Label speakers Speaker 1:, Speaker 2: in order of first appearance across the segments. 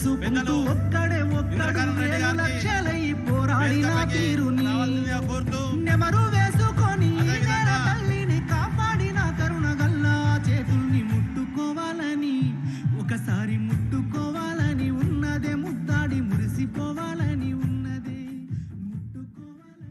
Speaker 1: చూసుకుంటూ ఒక్కడే ఒక్కడు వేల లక్షలై పోరాడిన తీరుని నెమరు వేసుకొని నేల తల్లిని కాపాడిన కరుణ గల్లా చేతుల్ని ముట్టుకోవాలని ఒకసారి ముట్టుకోవాలని ఉన్నదే ముద్దాడి మురిసిపోవాలని ఉన్నదే ముట్టుకోవాలని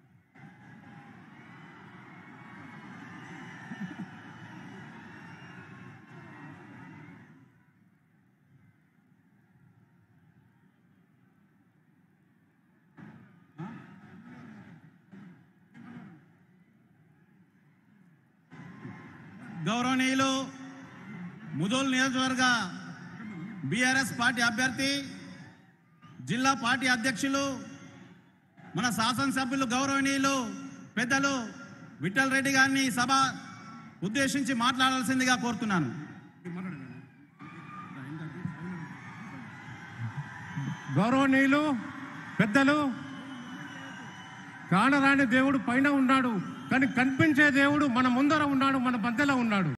Speaker 2: గౌరవనీయులు ముదోల్ నియోజకవర్గ బీఆర్ఎస్ పార్టీ అభ్యర్థి జిల్లా పార్టీ అధ్యక్షులు మన శాసనసభ్యులు గౌరవనీయులు పెద్దలు విఠల్ రెడ్డి గారిని ఈ సభ ఉద్దేశించి మాట్లాడాల్సిందిగా కోరుతున్నాను
Speaker 3: గౌరవనీయులు పెద్దలు కానరాని దేవుడు పైన ఉన్నాడు కానీ కనిపించే దేవుడు మన ముందర ఉన్నాడు మన మధ్యలో ఉన్నాడు